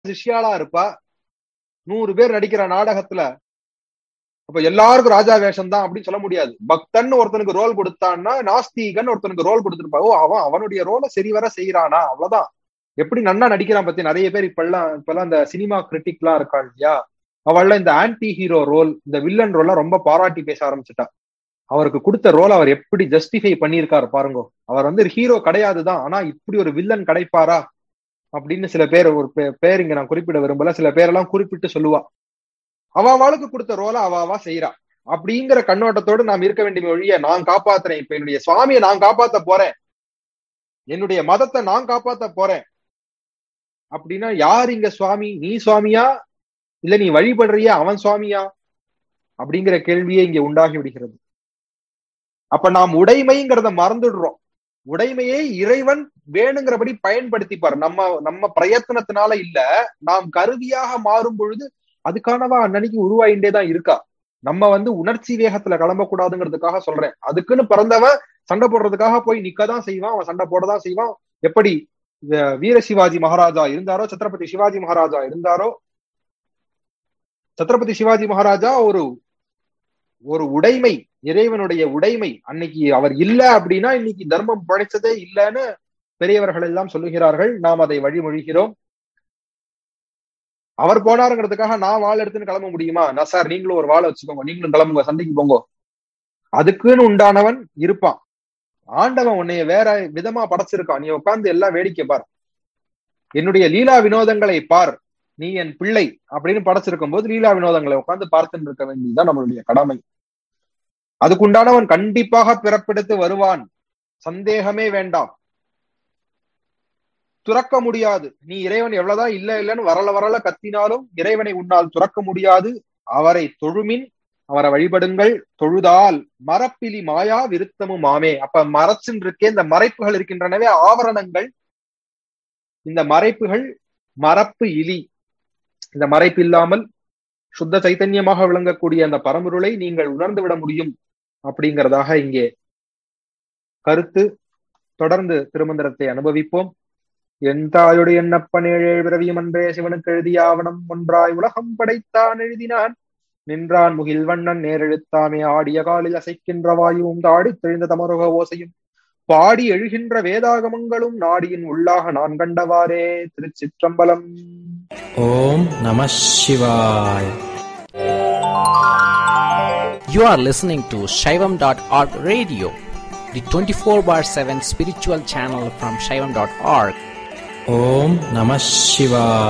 சிஷ்யாளா இருப்பா நூறு பேர் நடிக்கிற நாடகத்துல அப்ப எல்லாருக்கும் ராஜா வேஷம் தான் அப்படின்னு சொல்ல முடியாது பக்தன் ஒருத்தனுக்கு ரோல் கொடுத்தான்னா நாஸ்தீகன் ஒருத்தனுக்கு ரோல் கொடுத்துருப்பா ஓ அவன் அவனுடைய ரோலை சரிவர செய்யறானா அவ்வளவுதான் எப்படி நன்னா நடிக்கிறான் பத்தி நிறைய பேர் இப்பெல்லாம் இப்பெல்லாம் இந்த சினிமா கிரிட்டிக்லாம் இருக்காள் இல்லையா அவள்ல இந்த ஆன்டி ஹீரோ ரோல் இந்த வில்லன் ரோல ரொம்ப பாராட்டி பேச ஆரம்பிச்சுட்டா அவருக்கு கொடுத்த ரோல் அவர் எப்படி ஜஸ்டிஃபை பண்ணியிருக்காரு பாருங்க அவர் வந்து ஹீரோ கிடையாதுதான் ஆனா இப்படி ஒரு வில்லன் கிடைப்பாரா அப்படின்னு சில பேர் ஒரு பேர் இங்க நான் குறிப்பிட விரும்பல சில பேரெல்லாம் குறிப்பிட்டு சொல்லுவா அவ அவளுக்கு கொடுத்த ரோலை அவ அவா செய்யறா அப்படிங்கிற கண்ணோட்டத்தோடு நாம் இருக்க வேண்டிய ஒழிய நான் காப்பாத்துறேன் இப்ப என்னுடைய சுவாமியை நான் காப்பாத்த போறேன் என்னுடைய மதத்தை நான் காப்பாத்த போறேன் அப்படின்னா யார் இங்க சுவாமி நீ சுவாமியா இல்ல நீ வழிபடுறியா அவன் சுவாமியா அப்படிங்கிற கேள்வியே இங்க உண்டாகி விடுகிறது அப்ப நாம் உடைமைங்கிறத மறந்துடுறோம் உடைமையை இறைவன் வேணுங்கிறபடி பயன்படுத்திப்பார் நம்ம நம்ம பிரயத்தனத்தினால இல்ல நாம் கருவியாக மாறும் பொழுது அதுக்கானவா அன்னன்னைக்கு உருவாயிண்டே தான் இருக்கா நம்ம வந்து உணர்ச்சி வேகத்துல கிளம்பக்கூடாதுங்கிறதுக்காக சொல்றேன் அதுக்குன்னு பிறந்தவன் சண்டை போடுறதுக்காக போய் நிக்கதான் செய்வான் அவன் சண்டை போடதான் செய்வான் எப்படி வீர சிவாஜி மகாராஜா இருந்தாரோ சத்ரபதி சிவாஜி மகாராஜா இருந்தாரோ சத்ரபதி சிவாஜி மகாராஜா ஒரு ஒரு உடைமை இறைவனுடைய உடைமை அன்னைக்கு அவர் இல்ல அப்படின்னா இன்னைக்கு தர்மம் படைச்சதே இல்லைன்னு பெரியவர்கள் எல்லாம் சொல்லுகிறார்கள் நாம் அதை வழிமொழிகிறோம் அவர் போனாருங்கிறதுக்காக நான் வாள் எடுத்துன்னு கிளம்ப முடியுமா நான் சார் நீங்களும் ஒரு வாழை வச்சுக்கோங்க நீங்களும் கிளம்புங்க சண்டைக்கு போங்க அதுக்குன்னு உண்டானவன் இருப்பான் ஆண்டவன் உன்னைய வேற விதமா படைச்சிருக்கான் நீ உட்கார்ந்து எல்லாம் வேடிக்கை பார் என்னுடைய லீலா வினோதங்களை பார் நீ என் பிள்ளை அப்படின்னு படைச்சிருக்கும் போது லீலா வினோதங்களை உட்கார்ந்து பார்த்துட்டு இருக்க வேண்டியதுதான் நம்மளுடைய கடமை அதுக்குண்டானவன் கண்டிப்பாக பிறப்பெடுத்து வருவான் சந்தேகமே வேண்டாம் துறக்க முடியாது நீ இறைவன் எவ்வளவுதான் இல்ல இல்லைன்னு வரல வரல கத்தினாலும் இறைவனை உன்னால் துறக்க முடியாது அவரை தொழுமின் அவரை வழிபடுங்கள் தொழுதால் மரப்பிலி மாயா விருத்தமும் ஆமே அப்ப மறைச்சுன்னு இருக்கே இந்த மறைப்புகள் இருக்கின்றனவே ஆவரணங்கள் இந்த மறைப்புகள் மரப்பு இலி இந்த மறைப்பு இல்லாமல் சுத்த சைத்தன்யமாக விளங்கக்கூடிய அந்த பரம்பொருளை நீங்கள் உணர்ந்து விட முடியும் அப்படிங்கிறதாக இங்கே கருத்து தொடர்ந்து திருமந்திரத்தை அனுபவிப்போம் என் தாயுடைய எண்ணப்பன் ஏழு பிறவியும் அன்றே சிவனுக்கு எழுதிய ஆவணம் ஒன்றாய் உலகம் படைத்தான் எழுதினான் நின்றான் முகில் வண்ணன் நேரெழுத்தாமே ஆடிய காலில் அசைக்கின்ற வாயுவும் தாடி தெளிந்த தமருக ஓசையும் பாடி எழுகின்ற வேதாகமங்களும் நாடியின் உள்ளாக நான் கண்டவாறே திருச்சிற்றம்பலம் ஓம் நம சிவாய் You are listening to Shaivam.org radio, the 24 bar 7 spiritual channel from Shaivam.org. ஓம் நம சிவாய்